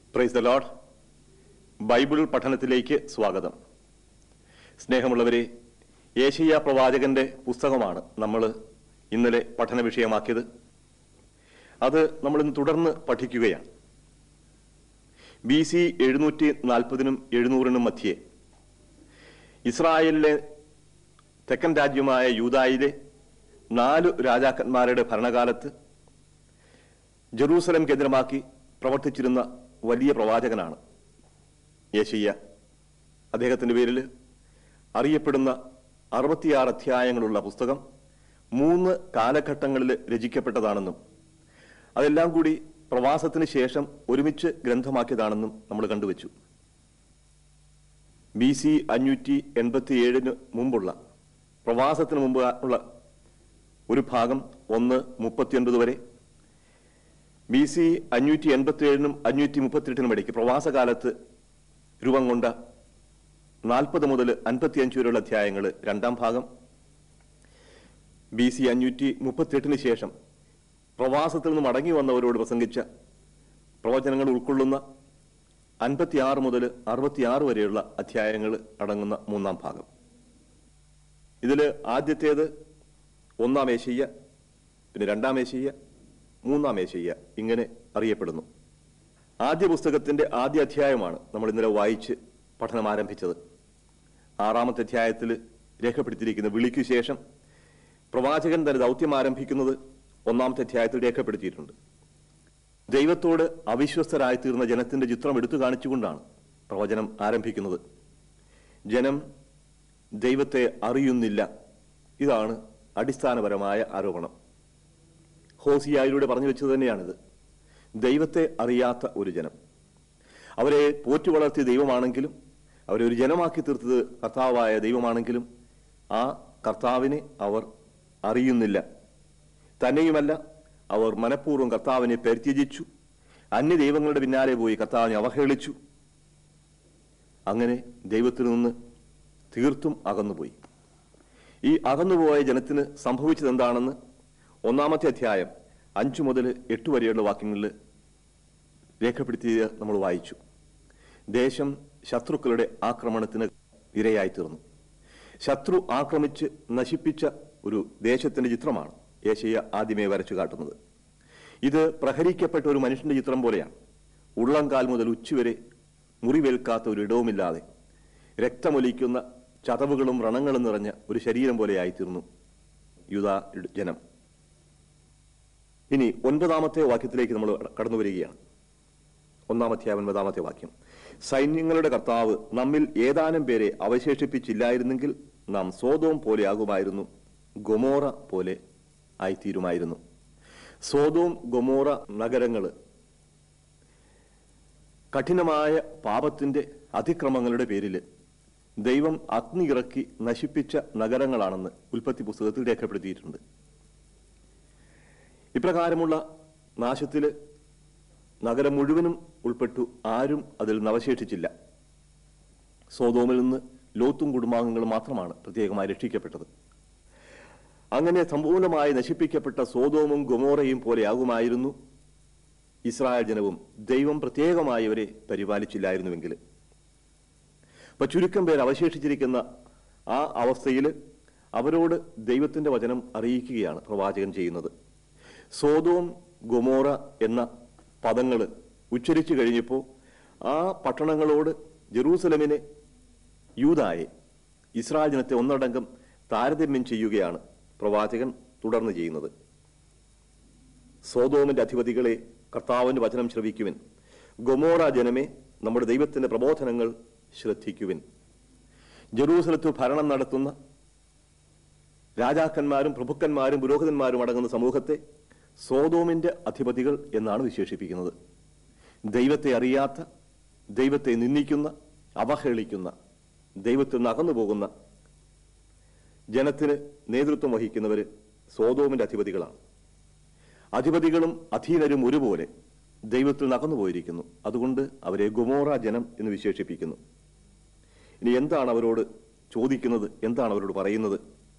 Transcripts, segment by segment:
praise the load Bible പഠനത്തിലേക്ക് സ്വാഗതം സ്നേഹമുള്ളവരെ ഏഷ്യ പ്രവാചകന്റെ പുസ്തകമാണ് നമ്മൾ ഇന്നലെ പഠന വിഷയമാക്കിയത് അത് നമ്മൾ ഇന്ന് തുടർന്ന് പഠിക്കുകയാണ് ബി സി എഴുന്നൂറ്റി നാൽപ്പതിനും എഴുന്നൂറിനും മധ്യേ ഇസ്രായേലിലെ തെക്കൻ രാജ്യമായ യൂതായിലെ നാലു രാജാക്കന്മാരുടെ ഭരണകാലത്ത് ജെറൂസലം കേന്ദ്രമാക്കി പ്രവർത്തിച്ചിരുന്ന വലിയ പ്രവാചകനാണ് യേശയ്യ അദ്ദേഹത്തിന്റെ പേരിൽ അറിയപ്പെടുന്ന അറുപത്തിയാറ് അധ്യായങ്ങളുള്ള പുസ്തകം മൂന്ന് കാലഘട്ടങ്ങളിൽ രചിക്കപ്പെട്ടതാണെന്നും അതെല്ലാം കൂടി പ്രവാസത്തിന് ശേഷം ഒരുമിച്ച് ഗ്രന്ഥമാക്കിയതാണെന്നും നമ്മൾ കണ്ടുവച്ചു ബി സി അഞ്ഞൂറ്റി എൺപത്തി ഏഴിന് മുമ്പുള്ള പ്രവാസത്തിന് മുമ്പ് ഉള്ള ഒരു ഭാഗം ഒന്ന് മുപ്പത്തിയൊൻപത് വരെ ബി സി അഞ്ഞൂറ്റി എൺപത്തി ഏഴിനും അഞ്ഞൂറ്റി മുപ്പത്തിയെട്ടിനും ഇടയ്ക്ക് പ്രവാസകാലത്ത് രൂപം കൊണ്ട നാൽപ്പത് മുതൽ അൻപത്തിയഞ്ച് വരെയുള്ള അധ്യായങ്ങൾ രണ്ടാം ഭാഗം ബി സി അഞ്ഞൂറ്റി മുപ്പത്തിയെട്ടിന് ശേഷം പ്രവാസത്തിൽ നിന്ന് മടങ്ങി വന്നവരോട് പ്രസംഗിച്ച പ്രവചനങ്ങൾ ഉൾക്കൊള്ളുന്ന അൻപത്തിയാറ് മുതൽ അറുപത്തിയാറ് വരെയുള്ള അധ്യായങ്ങൾ അടങ്ങുന്ന മൂന്നാം ഭാഗം ഇതിൽ ആദ്യത്തേത് ഒന്നാം ഏശയ്യ പിന്നെ രണ്ടാം ഏശയ്യ മൂന്നാം ഏശയ്യ ഇങ്ങനെ അറിയപ്പെടുന്നു ആദ്യ പുസ്തകത്തിന്റെ ആദ്യ അധ്യായമാണ് നമ്മൾ ഇന്നലെ വായിച്ച് പഠനം ആരംഭിച്ചത് ആറാമത്തെ അധ്യായത്തിൽ രേഖപ്പെടുത്തിയിരിക്കുന്ന വിളിക്കു ശേഷം പ്രവാചകൻ തന്റെ ദൗത്യം ആരംഭിക്കുന്നത് ഒന്നാമത്തെ അധ്യായത്തിൽ രേഖപ്പെടുത്തിയിട്ടുണ്ട് ദൈവത്തോട് അവിശ്വസ്തരായി തീർന്ന ജനത്തിന്റെ ചിത്രം എടുത്തു കാണിച്ചുകൊണ്ടാണ് പ്രവചനം ആരംഭിക്കുന്നത് ജനം ദൈവത്തെ അറിയുന്നില്ല ഇതാണ് അടിസ്ഥാനപരമായ ആരോപണം ഹോസിയായിലൂടെ പറഞ്ഞു വെച്ചത് തന്നെയാണിത് ദൈവത്തെ അറിയാത്ത ഒരു ജനം അവരെ പോറ്റു വളർത്തിയ ദൈവമാണെങ്കിലും അവരെ ഒരു ജനമാക്കി തീർത്തത് കർത്താവായ ദൈവമാണെങ്കിലും ആ കർത്താവിനെ അവർ അറിയുന്നില്ല തന്നെയുമല്ല അവർ മനഃപൂർവ്വം കർത്താവിനെ പരിത്യജിച്ചു അന്യ ദൈവങ്ങളുടെ പിന്നാലെ പോയി കർത്താവിനെ അവഹേളിച്ചു അങ്ങനെ ദൈവത്തിൽ നിന്ന് തീർത്തും അകന്നുപോയി ഈ അകന്നുപോയ ജനത്തിന് സംഭവിച്ചത് എന്താണെന്ന് ഒന്നാമത്തെ അധ്യായം അഞ്ചു മുതൽ എട്ട് വരെയുള്ള വാക്യങ്ങളിൽ രേഖപ്പെടുത്തിയത് നമ്മൾ വായിച്ചു ദേശം ശത്രുക്കളുടെ ആക്രമണത്തിന് ഇരയായി തീർന്നു ശത്രു ആക്രമിച്ച് നശിപ്പിച്ച ഒരു ദേശത്തിന്റെ ചിത്രമാണ് ഏഷ്യ ആദ്യമേ വരച്ചു കാട്ടുന്നത് ഇത് പ്രഹരിക്കപ്പെട്ട ഒരു മനുഷ്യന്റെ ചിത്രം പോലെയാണ് ഉള്ളംകാൽ മുതൽ ഉച്ചവരെ മുറിവേൽക്കാത്ത ഒരു ഇടവുമില്ലാതെ രക്തമൊലിക്കുന്ന ചതവുകളും വ്രണങ്ങളും നിറഞ്ഞ ഒരു ശരീരം പോലെയായിത്തീർന്നു യുദാ ജനം ഇനി ഒൻപതാമത്തെ വാക്യത്തിലേക്ക് നമ്മൾ കടന്നു വരികയാണ് ഒന്നാമത്തെ ഒൻപതാമത്തെ വാക്യം സൈന്യങ്ങളുടെ കർത്താവ് നമ്മിൽ ഏതാനും പേരെ അവശേഷിപ്പിച്ചില്ലായിരുന്നെങ്കിൽ നാം സോതോം പോലെയാകുമായിരുന്നു ഗൊമോറ പോലെ ആയിത്തീരുമായിരുന്നു സോതോം ഗൊമോറ നഗരങ്ങള് കഠിനമായ പാപത്തിന്റെ അതിക്രമങ്ങളുടെ പേരിൽ ദൈവം അഗ്നി ഇറക്കി നശിപ്പിച്ച നഗരങ്ങളാണെന്ന് ഉൽപ്പത്തി പുസ്തകത്തിൽ രേഖപ്പെടുത്തിയിട്ടുണ്ട് ഇപ്രകാരമുള്ള നാശത്തില് നഗരം മുഴുവനും ഉൾപ്പെട്ടു ആരും അതിൽ നവശേഷിച്ചില്ല സോതോമിൽ നിന്ന് ലോത്തും കുടുംബാംഗങ്ങളും മാത്രമാണ് പ്രത്യേകമായി രക്ഷിക്കപ്പെട്ടത് അങ്ങനെ സമ്പൂർണമായി നശിപ്പിക്കപ്പെട്ട സോതോമും ഗൊമോറയും പോലെയാകുമായിരുന്നു ഇസ്രായേൽ ജനവും ദൈവം പ്രത്യേകമായി അവരെ പരിപാലിച്ചില്ലായിരുന്നുവെങ്കിൽ അപ്പൊ ചുരുക്കം പേർ അവശേഷിച്ചിരിക്കുന്ന ആ അവസ്ഥയിൽ അവരോട് ദൈവത്തിന്റെ വചനം അറിയിക്കുകയാണ് പ്രവാചകൻ ചെയ്യുന്നത് സോതോം ഗൊമോറ എന്ന പദങ്ങൾ ഉച്ചരിച്ചു കഴിഞ്ഞപ്പോൾ ആ പട്ടണങ്ങളോട് ജെറൂസലമിനെ യൂതായെ ഇസ്രായേൽ ജനത്തെ ഒന്നടങ്കം താരതമ്യം ചെയ്യുകയാണ് പ്രവാചകൻ തുടർന്ന് ചെയ്യുന്നത് സോതോമിന്റെ അധിപതികളെ കർത്താവിന്റെ വചനം ശ്രവിക്കുവിൻ ഗൊമോറ ജനമേ നമ്മുടെ ദൈവത്തിന്റെ പ്രബോധനങ്ങൾ ശ്രദ്ധിക്കുവിൻ ജെറൂസലത്ത് ഭരണം നടത്തുന്ന രാജാക്കന്മാരും പ്രഭുക്കന്മാരും പുരോഹിതന്മാരും അടങ്ങുന്ന സമൂഹത്തെ സോതോമിന്റെ അധിപതികൾ എന്നാണ് വിശേഷിപ്പിക്കുന്നത് ദൈവത്തെ അറിയാത്ത ദൈവത്തെ നിന്ദിക്കുന്ന അവഹേളിക്കുന്ന ദൈവത്തിൽ നിന്ന് അകന്നു പോകുന്ന ജനത്തിന് നേതൃത്വം വഹിക്കുന്നവര് സോതോമിന്റെ അധിപതികളാണ് അധിപതികളും അധീനരും ഒരുപോലെ ദൈവത്തിൽ നിന്ന് അകന്നു പോയിരിക്കുന്നു അതുകൊണ്ട് അവരെ ഗുമോറ ജനം എന്ന് വിശേഷിപ്പിക്കുന്നു ഇനി എന്താണ് അവരോട് ചോദിക്കുന്നത് എന്താണ് അവരോട് പറയുന്നത്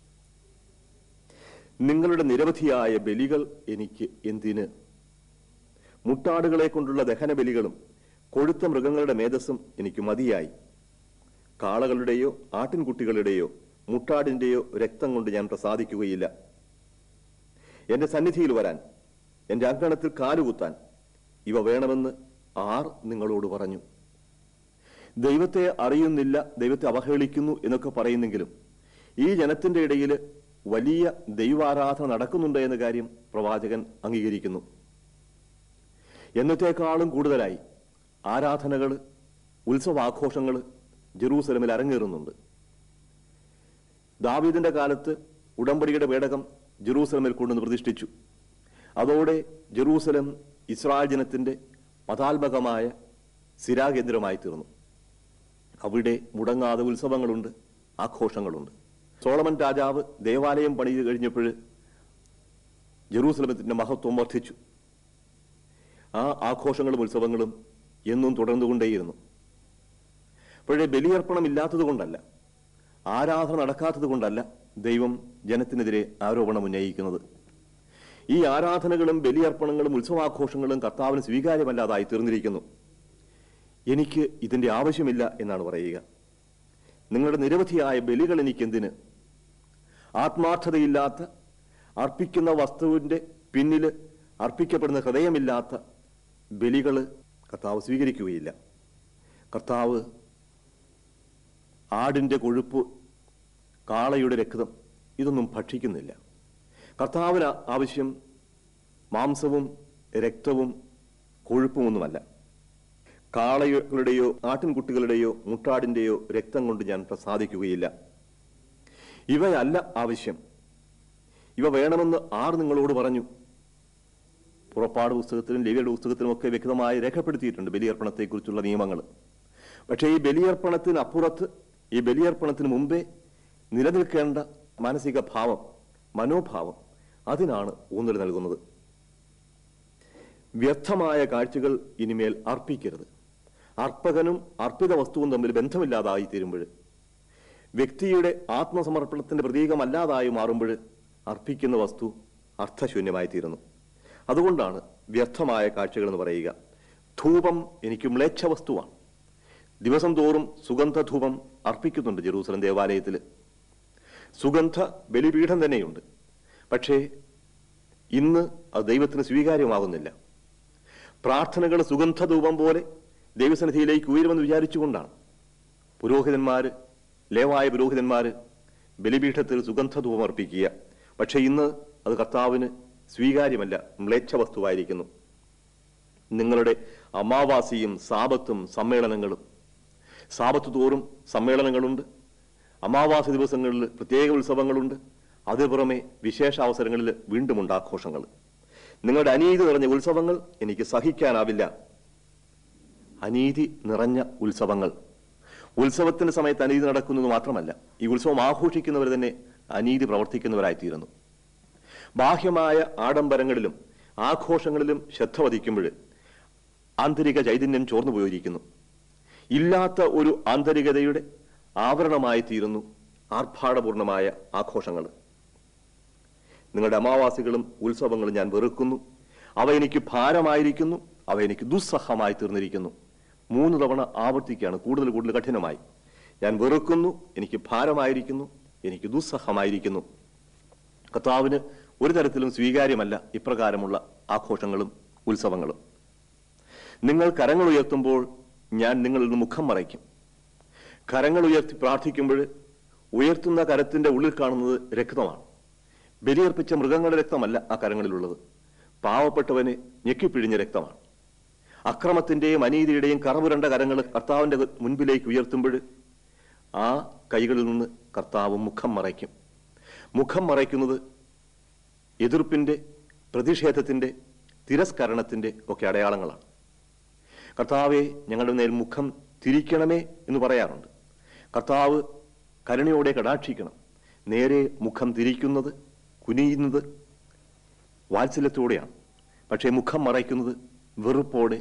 നിങ്ങളുടെ നിരവധിയായ ബലികൾ എനിക്ക് എന്തിന് മുട്ടാടുകളെ കൊണ്ടുള്ള ദഹന ബലികളും കൊഴുത്ത മൃഗങ്ങളുടെ മേധസ്സും എനിക്ക് മതിയായി കാളകളുടെയോ ആട്ടിൻകുട്ടികളുടെയോ മുട്ടാടിന്റെയോ രക്തം കൊണ്ട് ഞാൻ പ്രസാദിക്കുകയില്ല എന്റെ സന്നിധിയിൽ വരാൻ എന്റെ അങ്കണത്തിൽ കാലുകുത്താൻ ഇവ വേണമെന്ന് ആർ നിങ്ങളോട് പറഞ്ഞു ദൈവത്തെ അറിയുന്നില്ല ദൈവത്തെ അവഹേളിക്കുന്നു എന്നൊക്കെ പറയുന്നെങ്കിലും ഈ ജനത്തിന്റെ ഇടയിൽ വലിയ ദൈവാരാധന നടക്കുന്നുണ്ട് എന്ന കാര്യം പ്രവാചകൻ അംഗീകരിക്കുന്നു എന്നത്തേക്കാളും കൂടുതലായി ആരാധനകൾ ഉത്സവാഘോഷങ്ങൾ ജെറൂസലമിൽ അരങ്ങേറുന്നുണ്ട് ദാവീദിന്റെ കാലത്ത് ഉടമ്പടിയുടെ പേടകം ജെറൂസലമിൽ കൊണ്ടുവന്ന് പ്രതിഷ്ഠിച്ചു അതോടെ ജെറൂസലം ഇസ്രായേൽ ജനത്തിന്റെ മതാത്മകമായ സ്ഥിരാകേന്ദ്രമായി തീർന്നു അവിടെ മുടങ്ങാതെ ഉത്സവങ്ങളുണ്ട് ആഘോഷങ്ങളുണ്ട് സോളമൻ രാജാവ് ദേവാലയം പണിത് കഴിഞ്ഞപ്പോൾ ജെറൂസലമത്തിന്റെ മഹത്വം വർദ്ധിച്ചു ആ ആഘോഷങ്ങളും ഉത്സവങ്ങളും എന്നും തുടർന്നുകൊണ്ടേയിരുന്നു അപ്പോഴേ ബലിയർപ്പണം ഇല്ലാത്തത് കൊണ്ടല്ല ആരാധന നടക്കാത്തത് കൊണ്ടല്ല ദൈവം ജനത്തിനെതിരെ ആരോപണം ഉന്നയിക്കുന്നത് ഈ ആരാധനകളും ബലിയർപ്പണങ്ങളും ഉത്സവാഘോഷങ്ങളും കർത്താവിന് സ്വീകാര്യമല്ലാതായി തീർന്നിരിക്കുന്നു എനിക്ക് ഇതിന്റെ ആവശ്യമില്ല എന്നാണ് പറയുക നിങ്ങളുടെ നിരവധിയായ ബലികൾ എനിക്കെന്തിന് ആത്മാർത്ഥതയില്ലാത്ത അർപ്പിക്കുന്ന വസ്തുവിന്റെ പിന്നിൽ അർപ്പിക്കപ്പെടുന്ന ഹൃദയമില്ലാത്ത ബലികൾ കർത്താവ് സ്വീകരിക്കുകയില്ല കർത്താവ് ആടിന്റെ കൊഴുപ്പ് കാളയുടെ രക്തം ഇതൊന്നും ഭക്ഷിക്കുന്നില്ല കർത്താവിന് ആവശ്യം മാംസവും രക്തവും കൊഴുപ്പുമൊന്നുമല്ല കാളകളുടെയോ ആട്ടിൻകുട്ടികളുടെയോ മുട്ടാടിന്റെയോ രക്തം കൊണ്ട് ഞാൻ പ്രസാദിക്കുകയില്ല ഇവയല്ല ആവശ്യം ഇവ വേണമെന്ന് ആർ നിങ്ങളോട് പറഞ്ഞു പുറപ്പാട് പുസ്തകത്തിലും ലേവിയുടെ പുസ്തകത്തിലും ഒക്കെ വ്യക്തമായി രേഖപ്പെടുത്തിയിട്ടുണ്ട് ബലിയർപ്പണത്തെക്കുറിച്ചുള്ള നിയമങ്ങൾ പക്ഷേ ഈ ബലിയർപ്പണത്തിന് അപ്പുറത്ത് ഈ ബലിയർപ്പണത്തിന് മുമ്പേ നിലനിൽക്കേണ്ട മാനസിക ഭാവം മനോഭാവം അതിനാണ് ഊന്നൽ നൽകുന്നത് വ്യർത്ഥമായ കാഴ്ചകൾ ഇനിമേൽ അർപ്പിക്കരുത് അർപ്പകനും അർപ്പിത വസ്തുവും തമ്മിൽ ബന്ധമില്ലാതായി തീരുമ്പോൾ വ്യക്തിയുടെ ആത്മസമർപ്പണത്തിന്റെ പ്രതീകമല്ലാതായി മാറുമ്പോൾ അർപ്പിക്കുന്ന വസ്തു അർത്ഥശൂന്യമായി തീരുന്നു അതുകൊണ്ടാണ് വ്യർത്ഥമായ കാഴ്ചകൾ എന്ന് പറയുക ധൂപം എനിക്ക് മ്ലേച്ഛ വസ്തുവാണ് ദിവസം തോറും സുഗന്ധധൂപം അർപ്പിക്കുന്നുണ്ട് ജെറൂസലം ദേവാലയത്തിൽ സുഗന്ധ ബലിപീഠം തന്നെയുണ്ട് പക്ഷേ ഇന്ന് അത് ദൈവത്തിന് സ്വീകാര്യമാകുന്നില്ല പ്രാർത്ഥനകൾ സുഗന്ധധൂപം പോലെ ദൈവസന്നിധിയിലേക്ക് ഉയരുമെന്ന് വിചാരിച്ചുകൊണ്ടാണ് പുരോഹിതന്മാര് ലേവായ പുരോഹിതന്മാര് ബലിപീഠത്തിൽ സുഗന്ധധൂപം അർപ്പിക്കുക പക്ഷെ ഇന്ന് അത് കർത്താവിന് സ്വീകാര്യമല്ല മ്ലേച്ഛ വസ്തുവായിരിക്കുന്നു നിങ്ങളുടെ അമാവാസിയും സാപത്തും സമ്മേളനങ്ങളും സാപത്ത് തോറും സമ്മേളനങ്ങളുണ്ട് അമാവാസി ദിവസങ്ങളിൽ പ്രത്യേക ഉത്സവങ്ങളുണ്ട് അതിനു പുറമെ വിശേഷ അവസരങ്ങളിൽ വീണ്ടുമുണ്ട് ആഘോഷങ്ങൾ നിങ്ങളുടെ അനീതി നിറഞ്ഞ ഉത്സവങ്ങൾ എനിക്ക് സഹിക്കാനാവില്ല അനീതി നിറഞ്ഞ ഉത്സവങ്ങൾ ഉത്സവത്തിന്റെ സമയത്ത് അനീതി നടക്കുന്നത് മാത്രമല്ല ഈ ഉത്സവം ആഘോഷിക്കുന്നവർ തന്നെ അനീതി പ്രവർത്തിക്കുന്നവരായിത്തീരുന്നു ബാഹ്യമായ ആഡംബരങ്ങളിലും ആഘോഷങ്ങളിലും ശ്രദ്ധ വധിക്കുമ്പോൾ ആന്തരിക ചൈതന്യം ചോർന്നു പോയിരിക്കുന്നു ഇല്ലാത്ത ഒരു ആന്തരികതയുടെ ആവരണമായി തീരുന്നു ആർഭാടപൂർണമായ ആഘോഷങ്ങൾ നിങ്ങളുടെ അമാവാസികളും ഉത്സവങ്ങളും ഞാൻ വെറുക്കുന്നു അവ എനിക്ക് ഭാരമായിരിക്കുന്നു അവ എനിക്ക് ദുസ്സഹമായി തീർന്നിരിക്കുന്നു മൂന്ന് തവണ ആവർത്തിക്കുകയാണ് കൂടുതൽ കൂടുതൽ കഠിനമായി ഞാൻ വെറുക്കുന്നു എനിക്ക് ഭാരമായിരിക്കുന്നു എനിക്ക് ദുസ്സഹമായിരിക്കുന്നു കർത്താവിന് ഒരു തരത്തിലും സ്വീകാര്യമല്ല ഇപ്രകാരമുള്ള ആഘോഷങ്ങളും ഉത്സവങ്ങളും നിങ്ങൾ കരങ്ങൾ ഉയർത്തുമ്പോൾ ഞാൻ നിങ്ങളിൽ നിന്ന് മുഖം മറയ്ക്കും കരങ്ങൾ ഉയർത്തി പ്രാർത്ഥിക്കുമ്പോൾ ഉയർത്തുന്ന കരത്തിന്റെ ഉള്ളിൽ കാണുന്നത് രക്തമാണ് ബലിയർപ്പിച്ച മൃഗങ്ങളുടെ രക്തമല്ല ആ കരങ്ങളിലുള്ളത് പാവപ്പെട്ടവനെ ഞെക്കിപ്പിഴിഞ്ഞ രക്തമാണ് അക്രമത്തിന്റെയും അനീതിയുടെയും കറപുരണ്ട കരങ്ങൾ കർത്താവിന്റെ മുൻപിലേക്ക് ഉയർത്തുമ്പോൾ ആ കൈകളിൽ നിന്ന് കർത്താവ് മുഖം മറയ്ക്കും മുഖം മറയ്ക്കുന്നത് എതിർപ്പിന്റെ പ്രതിഷേധത്തിന്റെ തിരസ്കരണത്തിന്റെ ഒക്കെ അടയാളങ്ങളാണ് കർത്താവെ ഞങ്ങളുടെ നേൽ മുഖം തിരിക്കണമേ എന്ന് പറയാറുണ്ട് കർത്താവ് കരുണയോടെ കടാക്ഷിക്കണം നേരെ മുഖം തിരിക്കുന്നത് കുനിയുന്നത് വാത്സല്യത്തോടെയാണ് പക്ഷേ മുഖം മറയ്ക്കുന്നത് വെറുപ്പോടെ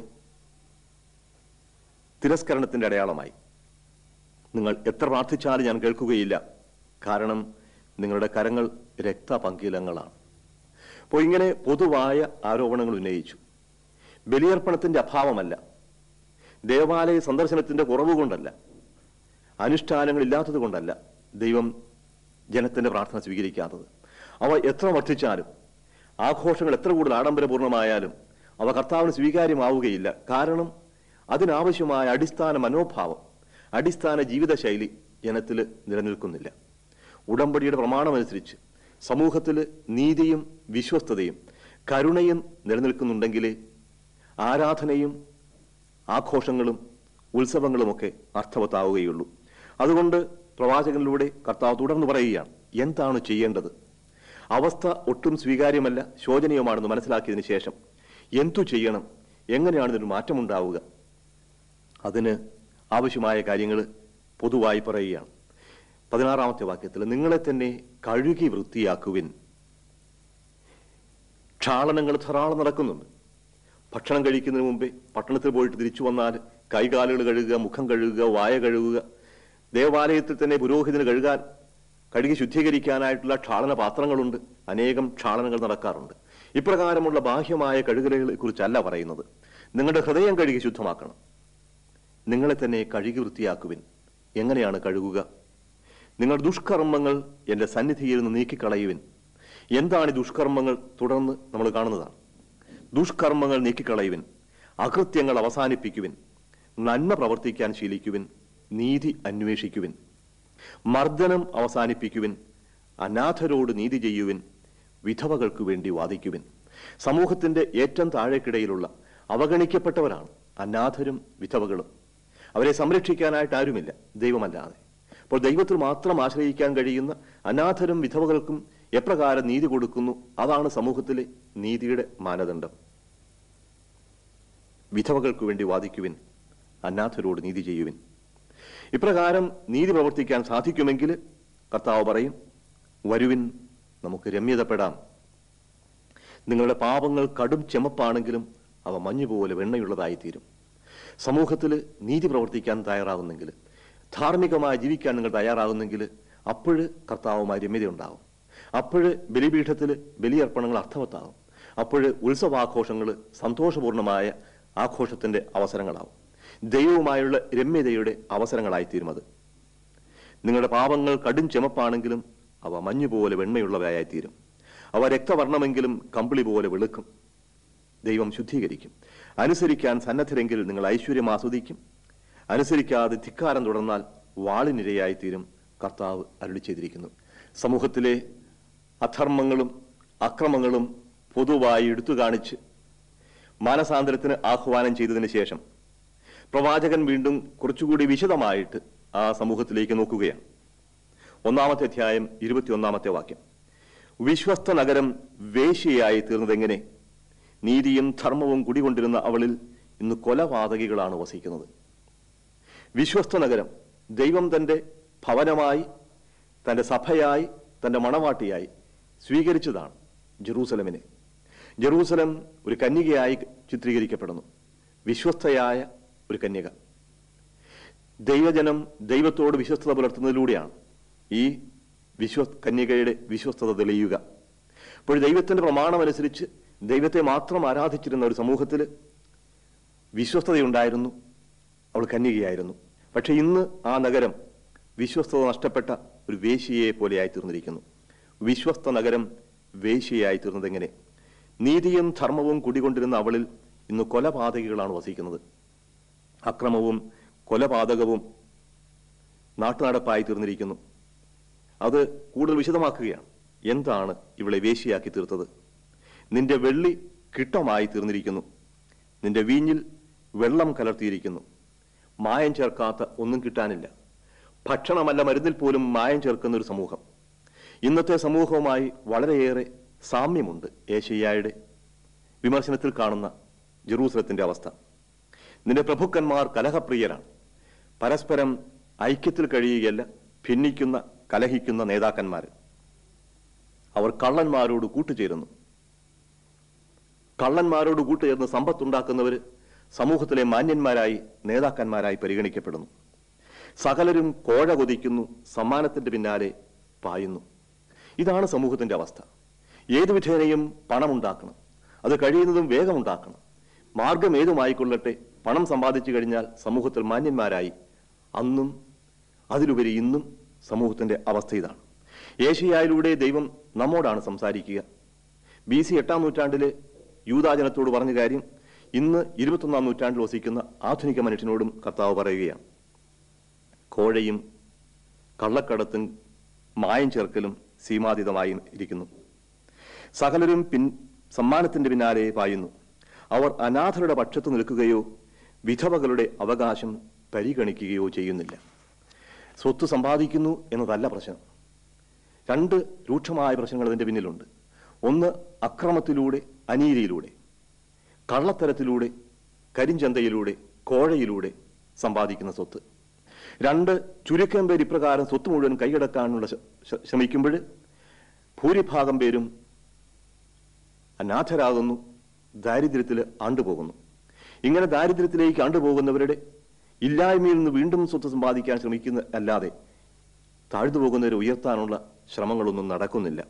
തിരസ്കരണത്തിന്റെ അടയാളമായി നിങ്ങൾ എത്ര പ്രാർത്ഥിച്ചാലും ഞാൻ കേൾക്കുകയില്ല കാരണം നിങ്ങളുടെ കരങ്ങൾ രക്തപങ്കിലങ്ങളാണ് അപ്പോൾ ഇങ്ങനെ പൊതുവായ ആരോപണങ്ങൾ ഉന്നയിച്ചു ബലിയർപ്പണത്തിന്റെ അഭാവമല്ല ദേവാലയ സന്ദർശനത്തിന്റെ കുറവ് കൊണ്ടല്ല അനുഷ്ഠാനങ്ങൾ ഇല്ലാത്തത് കൊണ്ടല്ല ദൈവം ജനത്തിന്റെ പ്രാർത്ഥന സ്വീകരിക്കാത്തത് അവ എത്ര വർദ്ധിച്ചാലും ആഘോഷങ്ങൾ എത്ര കൂടുതൽ ആഡംബരപൂർണമായാലും അവ കർത്താവിന് സ്വീകാര്യമാവുകയില്ല കാരണം അതിനാവശ്യമായ അടിസ്ഥാന മനോഭാവം അടിസ്ഥാന ജീവിതശൈലി ജനത്തിൽ നിലനിൽക്കുന്നില്ല ഉടമ്പടിയുടെ പ്രമാണമനുസരിച്ച് സമൂഹത്തിൽ നീതിയും വിശ്വസ്തതയും കരുണയും നിലനിൽക്കുന്നുണ്ടെങ്കിലേ ആരാധനയും ആഘോഷങ്ങളും ഉത്സവങ്ങളുമൊക്കെ അർത്ഥവത്താവുകയുള്ളൂ അതുകൊണ്ട് പ്രവാചകനിലൂടെ കർത്താവ് തുടർന്ന് പറയുകയാണ് എന്താണ് ചെയ്യേണ്ടത് അവസ്ഥ ഒട്ടും സ്വീകാര്യമല്ല ശോചനീയമാണെന്ന് മനസ്സിലാക്കിയതിനു ശേഷം എന്തു ചെയ്യണം എങ്ങനെയാണ് ഇതിന് മാറ്റമുണ്ടാവുക അതിന് ആവശ്യമായ കാര്യങ്ങൾ പൊതുവായി പറയുകയാണ് പതിനാറാമത്തെ വാക്യത്തിൽ നിങ്ങളെ തന്നെ കഴുകി വൃത്തിയാക്കുവിൻ ക്ഷാളനങ്ങൾ ധാരാളം നടക്കുന്നുണ്ട് ഭക്ഷണം കഴിക്കുന്നതിന് മുമ്പേ പട്ടണത്തിൽ പോയിട്ട് തിരിച്ചു വന്നാൽ കൈകാലുകൾ കഴുകുക മുഖം കഴുകുക വായ കഴുകുക ദേവാലയത്തിൽ തന്നെ പുരോഹിതന് കഴുകാൻ കഴുകി ശുദ്ധീകരിക്കാനായിട്ടുള്ള ക്ഷാളന പാത്രങ്ങളുണ്ട് അനേകം ക്ഷാളനങ്ങൾ നടക്കാറുണ്ട് ഇപ്രകാരമുള്ള ബാഹ്യമായ കഴുകലുകളെ കുറിച്ചല്ല പറയുന്നത് നിങ്ങളുടെ ഹൃദയം കഴുകി ശുദ്ധമാക്കണം നിങ്ങളെ തന്നെ കഴുകി വൃത്തിയാക്കുവിൻ എങ്ങനെയാണ് കഴുകുക നിങ്ങൾ ദുഷ്കർമ്മങ്ങൾ എന്റെ സന്നിധിയിൽ നിന്ന് നീക്കിക്കളയുവിൻ എന്താണ് ഈ ദുഷ്കർമ്മങ്ങൾ തുടർന്ന് നമ്മൾ കാണുന്നതാണ് ദുഷ്കർമ്മങ്ങൾ നീക്കിക്കളയുവിൻ അകൃത്യങ്ങൾ അവസാനിപ്പിക്കുവിൻ നന്മ പ്രവർത്തിക്കാൻ ശീലിക്കുവിൻ നീതി അന്വേഷിക്കുവിൻ മർദ്ദനം അവസാനിപ്പിക്കുവിൻ അനാഥരോട് നീതി ചെയ്യുവിൻ വിധവകൾക്കു വേണ്ടി വാദിക്കുവിൻ സമൂഹത്തിന്റെ ഏറ്റവും താഴേക്കിടയിലുള്ള അവഗണിക്കപ്പെട്ടവരാണ് അനാഥരും വിധവകളും അവരെ സംരക്ഷിക്കാനായിട്ട് ആരുമില്ല ദൈവമല്ലാതെ അപ്പോൾ ദൈവത്തിൽ മാത്രം ആശ്രയിക്കാൻ കഴിയുന്ന അനാഥരും വിധവകൾക്കും എപ്രകാരം നീതി കൊടുക്കുന്നു അതാണ് സമൂഹത്തിലെ നീതിയുടെ മാനദണ്ഡം വിധവകൾക്ക് വേണ്ടി വാദിക്കുവിൻ അനാഥരോട് നീതി ചെയ്യുവിൻ ഇപ്രകാരം നീതി പ്രവർത്തിക്കാൻ സാധിക്കുമെങ്കിൽ കർത്താവ് പറയും വരുവിൻ നമുക്ക് രമ്യതപ്പെടാം നിങ്ങളുടെ പാപങ്ങൾ കടും ചെമപ്പാണെങ്കിലും അവ മഞ്ഞുപോലെ വെണ്ണയുള്ളതായിത്തീരും സമൂഹത്തിൽ നീതി പ്രവർത്തിക്കാൻ തയ്യാറാകുന്നെങ്കിൽ ധാർമ്മികമായി ജീവിക്കാൻ നിങ്ങൾ തയ്യാറാകുന്നെങ്കിൽ അപ്പോഴ് കർത്താവുമായി രമ്യതയുണ്ടാകും അപ്പോഴ് ബലിപീഠത്തിൽ ബലിയർപ്പണങ്ങൾ അർത്ഥവത്താകും അപ്പോഴ് ഉത്സവാഘോഷങ്ങൾ സന്തോഷപൂർണമായ ആഘോഷത്തിന്റെ അവസരങ്ങളാവും ദൈവവുമായുള്ള രമ്യതയുടെ അവസരങ്ങളായിത്തീരും അത് നിങ്ങളുടെ പാപങ്ങൾ കടും ചെമപ്പാണെങ്കിലും അവ മഞ്ഞുപോലെ വെണ്മയുള്ളവയായിത്തീരും അവ രക്തവർണ്ണമെങ്കിലും കമ്പിളി പോലെ വെളുക്കും ദൈവം ശുദ്ധീകരിക്കും അനുസരിക്കാൻ സന്നദ്ധരെങ്കിൽ നിങ്ങൾ ഐശ്വര്യം ആസ്വദിക്കും അനുസരിക്കാതെ ധിക്കാരം തുടർന്നാൽ വാളിനിരയായിത്തീരും കർത്താവ് അരുളി ചെയ്തിരിക്കുന്നു സമൂഹത്തിലെ അധർമ്മങ്ങളും അക്രമങ്ങളും പൊതുവായി എടുത്തു കാണിച്ച് മാനസാന്തരത്തിന് ആഹ്വാനം ചെയ്തതിന് ശേഷം പ്രവാചകൻ വീണ്ടും കുറച്ചുകൂടി വിശദമായിട്ട് ആ സമൂഹത്തിലേക്ക് നോക്കുകയാണ് ഒന്നാമത്തെ അധ്യായം ഇരുപത്തിയൊന്നാമത്തെ വാക്യം വിശ്വസ്ത നഗരം വേശ്യയായി തീർന്നതെങ്ങനെ നീതിയും ധർമ്മവും കുടികൊണ്ടിരുന്ന അവളിൽ ഇന്ന് കൊലപാതകികളാണ് വസിക്കുന്നത് വിശ്വസ്ത നഗരം ദൈവം തന്റെ ഭവനമായി തന്റെ സഭയായി തന്റെ മണവാട്ടിയായി സ്വീകരിച്ചതാണ് ജെറൂസലമിനെ ജെറൂസലം ഒരു കന്യകയായി ചിത്രീകരിക്കപ്പെടുന്നു വിശ്വസ്തയായ ഒരു കന്യക ദൈവജനം ദൈവത്തോട് വിശ്വസ്തത പുലർത്തുന്നതിലൂടെയാണ് ഈ വിശ്വ കന്യകയുടെ വിശ്വസ്തത തെളിയുക അപ്പോൾ ദൈവത്തിന്റെ പ്രമാണമനുസരിച്ച് ദൈവത്തെ മാത്രം ആരാധിച്ചിരുന്ന ഒരു സമൂഹത്തിൽ വിശ്വസ്തതയുണ്ടായിരുന്നു അവൾ കന്യകയായിരുന്നു പക്ഷെ ഇന്ന് ആ നഗരം വിശ്വസ്തത നഷ്ടപ്പെട്ട ഒരു വേശ്യയെ പോലെയായി തീർന്നിരിക്കുന്നു വിശ്വസ്ത നഗരം വേശ്യയായി തീർന്നതെങ്ങനെ നീതിയും ധർമ്മവും കുടികൊണ്ടിരുന്ന അവളിൽ ഇന്ന് കൊലപാതകികളാണ് വസിക്കുന്നത് അക്രമവും കൊലപാതകവും നാട്ടുനടപ്പായി തീർന്നിരിക്കുന്നു അത് കൂടുതൽ വിശദമാക്കുകയാണ് എന്താണ് ഇവളെ വേശ്യയാക്കി തീർത്തത് നിന്റെ വെള്ളി കിട്ടമായി തീർന്നിരിക്കുന്നു നിന്റെ വീഞ്ഞിൽ വെള്ളം കലർത്തിയിരിക്കുന്നു മായം ചേർക്കാത്ത ഒന്നും കിട്ടാനില്ല ഭക്ഷണമല്ല മരുന്നിൽ പോലും മായം ചേർക്കുന്ന ഒരു സമൂഹം ഇന്നത്തെ സമൂഹവുമായി വളരെയേറെ സാമ്യമുണ്ട് ഏഷ്യയുടെ വിമർശനത്തിൽ കാണുന്ന ജെറൂസലത്തിന്റെ അവസ്ഥ നിന്റെ പ്രഭുക്കന്മാർ കലഹപ്രിയരാണ് പരസ്പരം ഐക്യത്തിൽ കഴിയുകയല്ല ഭിന്നിക്കുന്ന കലഹിക്കുന്ന നേതാക്കന്മാർ അവർ കള്ളന്മാരോട് കൂട്ടുചേരുന്നു കള്ളന്മാരോട് കൂട്ടുചേർന്ന് സമ്പത്തുണ്ടാക്കുന്നവർ സമൂഹത്തിലെ മാന്യന്മാരായി നേതാക്കന്മാരായി പരിഗണിക്കപ്പെടുന്നു സകലരും കോഴ കൊതിക്കുന്നു സമ്മാനത്തിന്റെ പിന്നാലെ പായുന്നു ഇതാണ് സമൂഹത്തിന്റെ അവസ്ഥ ഏതു വിധേനയും പണമുണ്ടാക്കണം അത് കഴിയുന്നതും വേഗമുണ്ടാക്കണം മാർഗം ഏതുമായിക്കൊള്ളട്ടെ പണം സമ്പാദിച്ചു കഴിഞ്ഞാൽ സമൂഹത്തിൽ മാന്യന്മാരായി അന്നും അതിലുപരി ഇന്നും സമൂഹത്തിന്റെ അവസ്ഥ ഇതാണ് ഏഷ്യയിലൂടെ ദൈവം നമ്മോടാണ് സംസാരിക്കുക ബി സി എട്ടാം നൂറ്റാണ്ടിലെ യൂതാജനത്തോട് പറഞ്ഞ കാര്യം ഇന്ന് ഇരുപത്തൊന്നാം നൂറ്റാണ്ടിൽ വസിക്കുന്ന ആധുനിക മനുഷ്യനോടും കർത്താവ് പറയുകയാണ് കോഴയും കള്ളക്കടത്തും മായം ചേർക്കലും സീമാതീതമായി ഇരിക്കുന്നു സകലരും പിൻ സമ്മാനത്തിന്റെ പിന്നാലെ പായുന്നു അവർ അനാഥരുടെ പക്ഷത്ത് നിൽക്കുകയോ വിധവകളുടെ അവകാശം പരിഗണിക്കുകയോ ചെയ്യുന്നില്ല സ്വത്ത് സമ്പാദിക്കുന്നു എന്നതല്ല പ്രശ്നം രണ്ട് രൂക്ഷമായ പ്രശ്നങ്ങൾ അതിന്റെ പിന്നിലുണ്ട് ഒന്ന് അക്രമത്തിലൂടെ അനീതിയിലൂടെ കള്ളത്തരത്തിലൂടെ കരിഞ്ചന്തയിലൂടെ കോഴയിലൂടെ സമ്പാദിക്കുന്ന സ്വത്ത് രണ്ട് ചുരുക്കം പേർ ഇപ്രകാരം സ്വത്ത് മുഴുവൻ കൈയടക്കാനുള്ള ശ്ര- ശ്ര- ശ്രമിക്കുമ്പോൾ ഭൂരിഭാഗം പേരും അനാഥരാകുന്നു ദാരിദ്ര്യത്തിൽ ആണ്ടുപോകുന്നു ഇങ്ങനെ ദാരിദ്ര്യത്തിലേക്ക് ആണ്ടുപോകുന്നവരുടെ ഇല്ലായ്മയിൽ നിന്ന് വീണ്ടും സ്വത്ത് സമ്പാദിക്കാൻ ശ്രമിക്കുന്ന അല്ലാതെ താഴ്ന്നു പോകുന്നവരെ ഉയർത്താനുള്ള ശ്രമങ്ങളൊന്നും നടക്കുന്നില്ല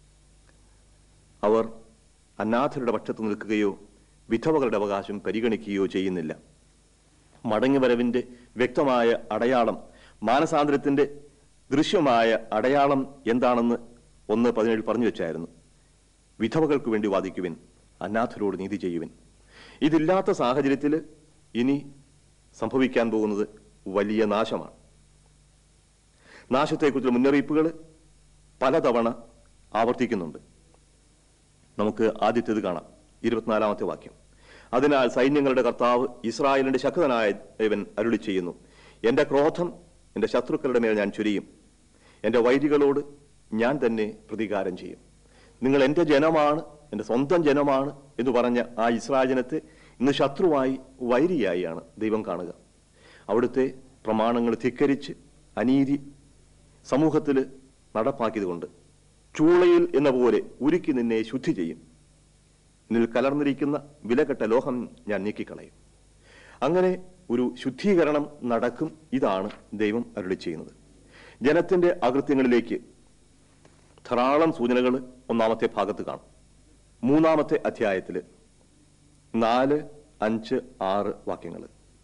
അവർ അനാഥരുടെ പക്ഷത്ത് നിൽക്കുകയോ വിധവകളുടെ അവകാശം പരിഗണിക്കുകയോ ചെയ്യുന്നില്ല മടങ്ങിവരവിന്റെ വ്യക്തമായ അടയാളം മാനസാന്തരത്തിന്റെ ദൃശ്യമായ അടയാളം എന്താണെന്ന് ഒന്ന് പതിനേഴ് പറഞ്ഞു വെച്ചായിരുന്നു വിധവകൾക്ക് വേണ്ടി വാദിക്കുവിൻ അനാഥരോട് നീതി ചെയ്യുവിൻ ഇതില്ലാത്ത സാഹചര്യത്തിൽ ഇനി സംഭവിക്കാൻ പോകുന്നത് വലിയ നാശമാണ് നാശത്തെക്കുറിച്ചുള്ള മുന്നറിയിപ്പുകൾ പലതവണ ആവർത്തിക്കുന്നുണ്ട് നമുക്ക് ആദ്യത്തേത് കാണാം ഇരുപത്തിനാലാമത്തെ വാക്യം അതിനാൽ സൈന്യങ്ങളുടെ കർത്താവ് ഇസ്രായേലിന്റെ ശക്തനായ ഇവൻ അരുളി ചെയ്യുന്നു എന്റെ ക്രോധം എന്റെ ശത്രുക്കളുടെ മേൽ ഞാൻ ചുരിയും എന്റെ വൈരികളോട് ഞാൻ തന്നെ പ്രതികാരം ചെയ്യും നിങ്ങൾ എന്റെ ജനമാണ് എന്റെ സ്വന്തം ജനമാണ് എന്ന് പറഞ്ഞ ആ ഇസ്രായേൽ ജനത്തെ ഇന്ന് ശത്രുവായി വൈരിയായാണ് ദൈവം കാണുക അവിടുത്തെ പ്രമാണങ്ങൾ ധിക്കരിച്ച് അനീതി സമൂഹത്തിൽ നടപ്പാക്കിയതുകൊണ്ട് ചൂളയിൽ എന്ന പോലെ ഉരുക്കി നിന്നെ ശുദ്ധി ചെയ്യും നിന്നിൽ കലർന്നിരിക്കുന്ന വിലകെട്ട ലോഹം ഞാൻ നീക്കിക്കളയും അങ്ങനെ ഒരു ശുദ്ധീകരണം നടക്കും ഇതാണ് ദൈവം അരുളി ചെയ്യുന്നത് ജനത്തിന്റെ അകൃത്യങ്ങളിലേക്ക് ധാരാളം സൂചനകൾ ഒന്നാമത്തെ ഭാഗത്ത് കാണും മൂന്നാമത്തെ അധ്യായത്തിൽ നാല് അഞ്ച് ആറ് വാക്യങ്ങൾ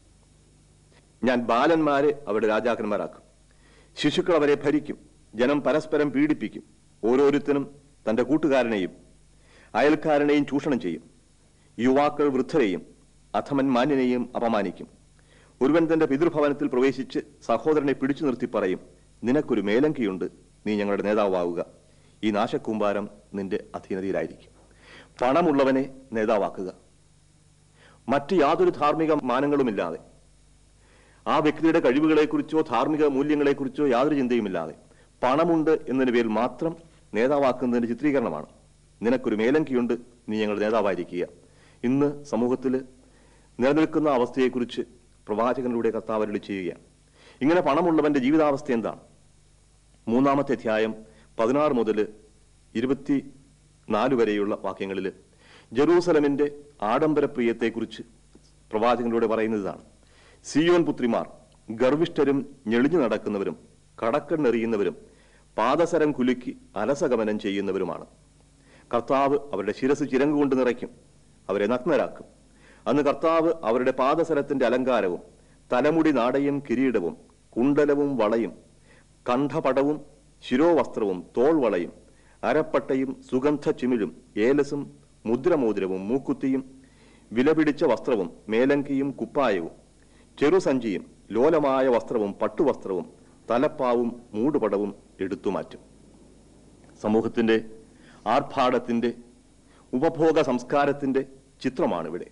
ഞാൻ ബാലന്മാരെ അവരുടെ രാജാക്കന്മാരാക്കും ശിശുക്കൾ അവരെ ഭരിക്കും ജനം പരസ്പരം പീഡിപ്പിക്കും ഓരോരുത്തരും തന്റെ കൂട്ടുകാരനെയും അയൽക്കാരനെയും ചൂഷണം ചെയ്യും യുവാക്കൾ വൃദ്ധരെയും അധമൻ മാന്യനെയും അപമാനിക്കും ഒരുവൻ തന്റെ പിതൃഭവനത്തിൽ പ്രവേശിച്ച് സഹോദരനെ പിടിച്ചു നിർത്തി പറയും നിനക്കൊരു മേലങ്കിയുണ്ട് നീ ഞങ്ങളുടെ നേതാവാവുക ഈ നാശക്കൂമ്പാരം നിന്റെ അധീനതയിലായിരിക്കും പണമുള്ളവനെ നേതാവാക്കുക മറ്റ് യാതൊരു ധാർമ്മിക മാനങ്ങളുമില്ലാതെ ആ വ്യക്തിയുടെ കഴിവുകളെക്കുറിച്ചോ ധാർമ്മിക മൂല്യങ്ങളെക്കുറിച്ചോ യാതൊരു ചിന്തയുമില്ലാതെ പണമുണ്ട് എന്നതിന് പേരിൽ മാത്രം നേതാവാക്കുന്നതിന്റെ ചിത്രീകരണമാണ് നിനക്കൊരു മേലങ്കിയുണ്ട് നീ ഞങ്ങളുടെ നേതാവായിരിക്കുക ഇന്ന് സമൂഹത്തിൽ നിലനിൽക്കുന്ന അവസ്ഥയെക്കുറിച്ച് പ്രവാചകനിലൂടെ കർത്താവ് അരുളി ചെയ്യുകയാണ് ഇങ്ങനെ പണമുള്ളവന്റെ ജീവിതാവസ്ഥ എന്താണ് മൂന്നാമത്തെ അധ്യായം പതിനാറ് മുതൽ ഇരുപത്തി നാല് വരെയുള്ള വാക്യങ്ങളിൽ ജെറൂസലമിന്റെ ആഡംബരപ്രിയത്തെക്കുറിച്ച് പ്രവാചകനിലൂടെ പറയുന്നതാണ് സിയോൻ പുത്രിമാർ ഗർവിഷ്ഠരും ഞെളിഞ്ഞു നടക്കുന്നവരും കടക്കണ്ണെറിയുന്നവരും പാദസരം കുലുക്കി അലസഗമനം ചെയ്യുന്നവരുമാണ് കർത്താവ് അവരുടെ ശിരസ് ചിരങ്ങ് കൊണ്ട് നിറയ്ക്കും അവരെ നഗ്നരാക്കും അന്ന് കർത്താവ് അവരുടെ പാദസരത്തിന്റെ അലങ്കാരവും തലമുടി നാടയും കിരീടവും കുണ്ടലവും വളയും കണ്ഠപടവും ശിരോവസ്ത്രവും തോൾവളയും അരപ്പട്ടയും സുഗന്ധ ചിമിഴും ഏലസും മുദ്രമോതിരവും മൂക്കുത്തിയും വിലപിടിച്ച വസ്ത്രവും മേലങ്കിയും കുപ്പായവും ചെറുസഞ്ചിയും ലോലമായ വസ്ത്രവും പട്ടുവസ്ത്രവും തലപ്പാവും മൂടുപടവും എടുത്തുമാറ്റും സമൂഹത്തിന്റെ ആർഭാടത്തിന്റെ ഉപഭോഗ സംസ്കാരത്തിന്റെ ചിത്രമാണ് ഇവിടെ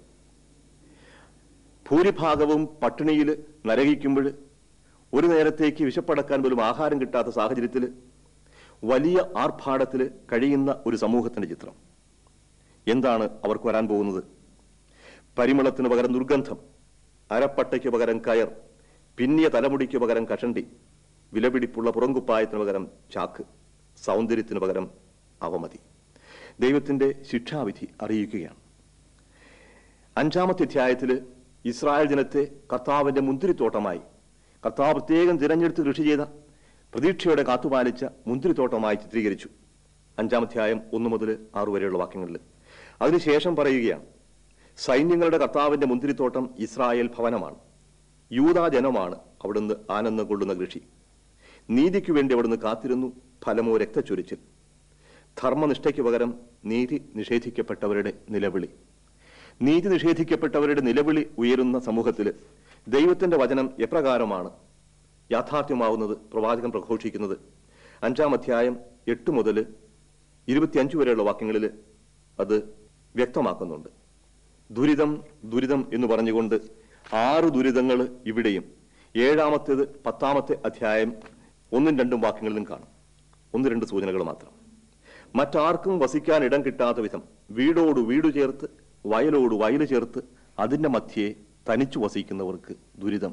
ഭൂരിഭാഗവും പട്ടിണിയിൽ നരകിക്കുമ്പോൾ ഒരു നേരത്തേക്ക് വിശപ്പടക്കാൻ പോലും ആഹാരം കിട്ടാത്ത സാഹചര്യത്തിൽ വലിയ ആർഭാടത്തിൽ കഴിയുന്ന ഒരു സമൂഹത്തിന്റെ ചിത്രം എന്താണ് അവർക്ക് വരാൻ പോകുന്നത് പരിമളത്തിന് പകരം ദുർഗന്ധം അരപ്പട്ടയ്ക്ക് പകരം കയർ പിന്നിയ തലമുടിക്ക് പകരം കഷണ്ടി വിലപിടിപ്പുള്ള പുറങ്കുപ്പായത്തിന് പകരം ചാക്ക് സൗന്ദര്യത്തിന് പകരം അവമതി ദൈവത്തിന്റെ ശിക്ഷാവിധി അറിയിക്കുകയാണ് അഞ്ചാമത്തെ അധ്യായത്തിൽ ഇസ്രായേൽ ജനത്തെ കർത്താവിന്റെ മുന്തിരിത്തോട്ടമായി കർത്താവ് പ്രത്യേകം തിരഞ്ഞെടുത്ത് കൃഷി ചെയ്ത പ്രതീക്ഷയോടെ കാത്തുപാലിച്ച മുന്തിരിത്തോട്ടമായി ചിത്രീകരിച്ചു അഞ്ചാം അധ്യായം ഒന്ന് മുതൽ ആറു വരെയുള്ള വാക്യങ്ങളിൽ അതിനുശേഷം പറയുകയാണ് സൈന്യങ്ങളുടെ കർത്താവിന്റെ മുന്തിരിത്തോട്ടം ഇസ്രായേൽ ഭവനമാണ് യൂതാ ജനമാണ് അവിടുന്ന് ആനന്ദം കൊള്ളുന്ന കൃഷി നീതിക്കു വേണ്ടി അവിടുന്ന് കാത്തിരുന്നു ഫലമോ രക്തച്ചൊരിച്ചിൽ ധർമ്മനിഷ്ഠയ്ക്ക് പകരം നീതി നിഷേധിക്കപ്പെട്ടവരുടെ നിലവിളി നീതി നിഷേധിക്കപ്പെട്ടവരുടെ നിലവിളി ഉയരുന്ന സമൂഹത്തിൽ ദൈവത്തിന്റെ വചനം എപ്രകാരമാണ് യാഥാർത്ഥ്യമാവുന്നത് പ്രവാചകൻ പ്രഘോഷിക്കുന്നത് അഞ്ചാം അധ്യായം എട്ട് മുതൽ ഇരുപത്തിയഞ്ച് വരെയുള്ള വാക്യങ്ങളിൽ അത് വ്യക്തമാക്കുന്നുണ്ട് ദുരിതം ദുരിതം എന്ന് പറഞ്ഞുകൊണ്ട് ആറ് ദുരിതങ്ങൾ ഇവിടെയും ഏഴാമത്തേത് പത്താമത്തെ അധ്യായം ഒന്നും രണ്ടും വാക്യങ്ങളിലും കാണും ഒന്ന് രണ്ട് സൂചനകൾ മാത്രം മറ്റാർക്കും വസിക്കാൻ ഇടം കിട്ടാത്ത വിധം വീടോട് വീട് ചേർത്ത് വയലോട് വയല് ചേർത്ത് അതിന്റെ മധ്യേ തനിച്ചു വസിക്കുന്നവർക്ക് ദുരിതം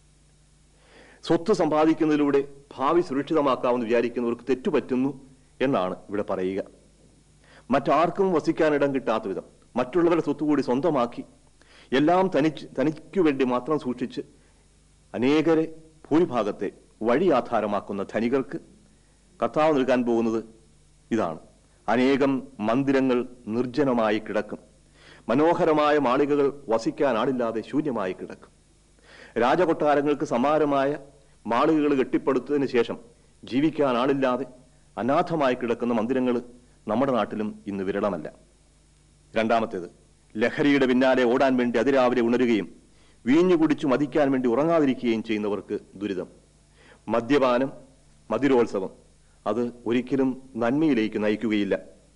സ്വത്ത് സമ്പാദിക്കുന്നതിലൂടെ ഭാവി സുരക്ഷിതമാക്കാമെന്ന് വിചാരിക്കുന്നവർക്ക് തെറ്റുപറ്റുന്നു എന്നാണ് ഇവിടെ പറയുക മറ്റാർക്കും വസിക്കാൻ ഇടം കിട്ടാത്ത വിധം മറ്റുള്ളവരുടെ സ്വത്ത് കൂടി സ്വന്തമാക്കി എല്ലാം തനിച്ച് തനിക്കു വേണ്ടി മാത്രം സൂക്ഷിച്ച് അനേകരെ ഭൂരിഭാഗത്തെ വഴി ആധാരമാക്കുന്ന ധനികർക്ക് കർത്താവ് നൽകാൻ പോകുന്നത് ഇതാണ് അനേകം മന്ദിരങ്ങൾ നിർജ്ജനമായി കിടക്കും മനോഹരമായ മാളികകൾ വസിക്കാൻ ആളില്ലാതെ ശൂന്യമായി കിടക്കും രാജകൊട്ടാരങ്ങൾക്ക് സമാനമായ മാളികകൾ കെട്ടിപ്പടുത്തതിന് ശേഷം ജീവിക്കാൻ ആളില്ലാതെ അനാഥമായി കിടക്കുന്ന മന്ദിരങ്ങൾ നമ്മുടെ നാട്ടിലും ഇന്ന് വിരളമല്ല രണ്ടാമത്തേത് ലഹരിയുടെ പിന്നാലെ ഓടാൻ വേണ്ടി അതിരാവിലെ ഉണരുകയും വീഞ്ഞു കുടിച്ചു മതിക്കാൻ വേണ്ടി ഉറങ്ങാതിരിക്കുകയും ചെയ്യുന്നവർക്ക് ദുരിതം മദ്യപാനം മധുരോത്സവം അത് ഒരിക്കലും നന്മയിലേക്ക് നയിക്കുകയില്ല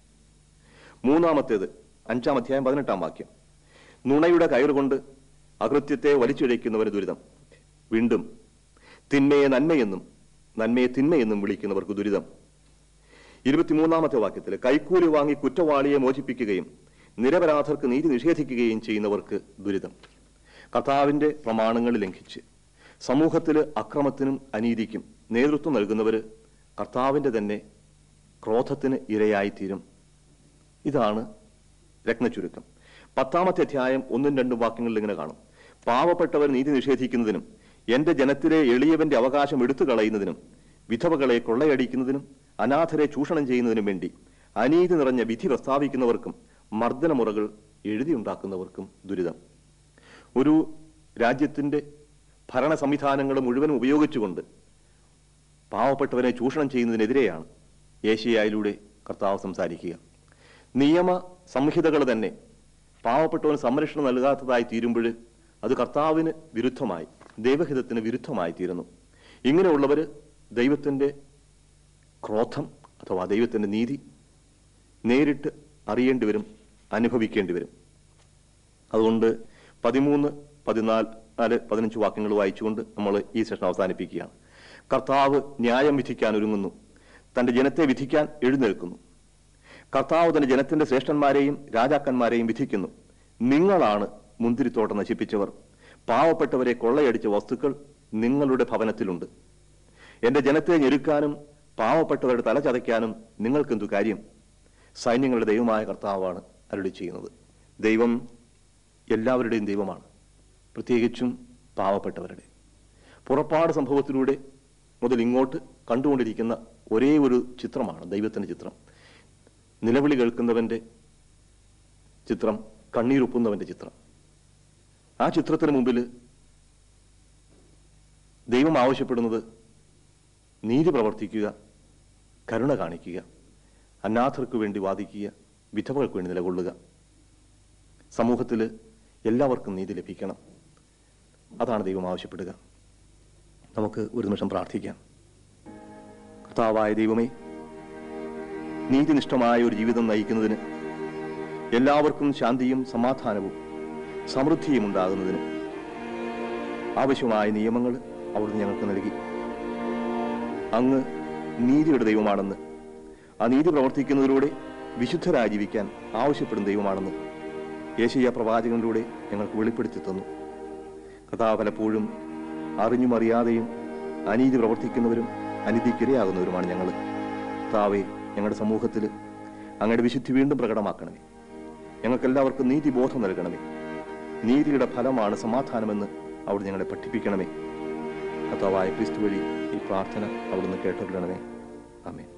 മൂന്നാമത്തേത് അഞ്ചാം അധ്യായം പതിനെട്ടാം വാക്യം നുണയുടെ കയറുകൊണ്ട് അകൃത്യത്തെ വലിച്ചിഴയ്ക്കുന്നവർ ദുരിതം വീണ്ടും തിന്മയെ നന്മയെന്നും നന്മയെ തിന്മയെന്നും വിളിക്കുന്നവർക്ക് ദുരിതം ഇരുപത്തിമൂന്നാമത്തെ വാക്യത്തിൽ കൈക്കൂലി വാങ്ങി കുറ്റവാളിയെ മോചിപ്പിക്കുകയും നിരപരാധർക്ക് നീതി നിഷേധിക്കുകയും ചെയ്യുന്നവർക്ക് ദുരിതം കർത്താവിന്റെ പ്രമാണങ്ങൾ ലംഘിച്ച് സമൂഹത്തിൽ അക്രമത്തിനും അനീതിക്കും നേതൃത്വം നൽകുന്നവര് കർത്താവിന്റെ തന്നെ ക്രോധത്തിന് ഇരയായിത്തീരും ഇതാണ് രത്നചുരുക്കം പത്താമത്തെ അധ്യായം ഒന്നും രണ്ടും വാക്യങ്ങളിൽ ഇങ്ങനെ കാണും പാവപ്പെട്ടവർ നീതി നിഷേധിക്കുന്നതിനും എന്റെ ജനത്തിലെ എളിയവന്റെ അവകാശം എടുത്തു കളയുന്നതിനും വിധവകളെ കൊള്ളയടിക്കുന്നതിനും അനാഥരെ ചൂഷണം ചെയ്യുന്നതിനും വേണ്ടി അനീതി നിറഞ്ഞ വിധി പ്രസ്താവിക്കുന്നവർക്കും മർദ്ദനമുറകൾ എഴുതിയുണ്ടാക്കുന്നവർക്കും ദുരിതം ഒരു രാജ്യത്തിന്റെ ഭരണ സംവിധാനങ്ങൾ മുഴുവനും ഉപയോഗിച്ചുകൊണ്ട് പാവപ്പെട്ടവരെ ചൂഷണം ചെയ്യുന്നതിനെതിരെയാണ് ഏഷ്യയിലൂടെ കർത്താവ് സംസാരിക്കുക നിയമ സംഹിതകൾ തന്നെ പാവപ്പെട്ടവന് സംരക്ഷണം നൽകാത്തതായി തീരുമ്പോൾ അത് കർത്താവിന് വിരുദ്ധമായി ദൈവഹിതത്തിന് വിരുദ്ധമായി തീരുന്നു ഇങ്ങനെയുള്ളവർ ദൈവത്തിന്റെ ക്രോധം അഥവാ ദൈവത്തിന്റെ നീതി നേരിട്ട് അറിയേണ്ടി വരും അനുഭവിക്കേണ്ടി വരും അതുകൊണ്ട് പതിമൂന്ന് പതിനാല് പതിനഞ്ച് വാക്യങ്ങൾ വായിച്ചുകൊണ്ട് നമ്മൾ ഈ സെഷൻ അവസാനിപ്പിക്കുകയാണ് കർത്താവ് ന്യായം വിധിക്കാൻ ഒരുങ്ങുന്നു തന്റെ ജനത്തെ വിധിക്കാൻ എഴുന്നേൽക്കുന്നു കർത്താവ് തന്റെ ജനത്തിന്റെ ശ്രേഷ്ഠന്മാരെയും രാജാക്കന്മാരെയും വിധിക്കുന്നു നിങ്ങളാണ് മുന്തിരിത്തോട്ടം നശിപ്പിച്ചവർ പാവപ്പെട്ടവരെ കൊള്ളയടിച്ച വസ്തുക്കൾ നിങ്ങളുടെ ഭവനത്തിലുണ്ട് എന്റെ ജനത്തെ ഞെരുക്കാനും പാവപ്പെട്ടവരുടെ തല ചതയ്ക്കാനും നിങ്ങൾക്കെന്തു കാര്യം സൈന്യങ്ങളുടെ ദൈവമായ കർത്താവാണ് അരുളി ചെയ്യുന്നത് ദൈവം എല്ലാവരുടെയും ദൈവമാണ് പ്രത്യേകിച്ചും പാവപ്പെട്ടവരുടെ പുറപ്പാട് സംഭവത്തിലൂടെ മുതൽ ഇങ്ങോട്ട് കണ്ടുകൊണ്ടിരിക്കുന്ന ഒരേ ഒരു ചിത്രമാണ് ദൈവത്തിന്റെ ചിത്രം നിലവിളി കേൾക്കുന്നവന്റെ ചിത്രം കണ്ണീരൊപ്പുന്നവന്റെ ചിത്രം ആ ചിത്രത്തിന് മുമ്പിൽ ദൈവം ആവശ്യപ്പെടുന്നത് നീതി പ്രവർത്തിക്കുക കരുണ കാണിക്കുക അനാഥർക്ക് വേണ്ടി വാദിക്കുക വിധവകൾക്ക് വേണ്ടി നിലകൊള്ളുക സമൂഹത്തിൽ എല്ലാവർക്കും നീതി ലഭിക്കണം അതാണ് ദൈവം ആവശ്യപ്പെടുക നമുക്ക് ഒരു നിമിഷം പ്രാർത്ഥിക്കാം കർത്താവായ ദൈവമേ നീതിനിഷ്ഠമായ ഒരു ജീവിതം നയിക്കുന്നതിന് എല്ലാവർക്കും ശാന്തിയും സമാധാനവും സമൃദ്ധിയും ഉണ്ടാകുന്നതിന് ആവശ്യമായ നിയമങ്ങൾ അവിടുന്ന് ഞങ്ങൾക്ക് നൽകി അങ്ങ് നീതിയുടെ ദൈവമാണെന്ന് ആ നീതി പ്രവർത്തിക്കുന്നതിലൂടെ വിശുദ്ധരായി ജീവിക്കാൻ ആവശ്യപ്പെടുന്ന ദൈവമാണെന്ന് യേശയ്യ പ്രവാചകനിലൂടെ ഞങ്ങൾക്ക് വെളിപ്പെടുത്തി തന്നു കഥാ പലപ്പോഴും അറിഞ്ഞും അറിയാതെയും അനീതി പ്രവർത്തിക്കുന്നവരും അനീതിക്കിരയാകുന്നവരുമാണ് ഞങ്ങൾ താവേ ഞങ്ങളുടെ സമൂഹത്തിൽ അങ്ങയുടെ വിശുദ്ധി വീണ്ടും പ്രകടമാക്കണമേ ഞങ്ങൾക്കെല്ലാവർക്കും നീതി ബോധം നൽകണമേ നീതിയുടെ ഫലമാണ് സമാധാനമെന്ന് അവിടെ ഞങ്ങളെ പഠിപ്പിക്കണമേ കർത്താവായ ക്രിസ്തു വഴി ഈ പ്രാർത്ഥന അവിടുന്ന് കേട്ടറിയണമേ ആമേൻ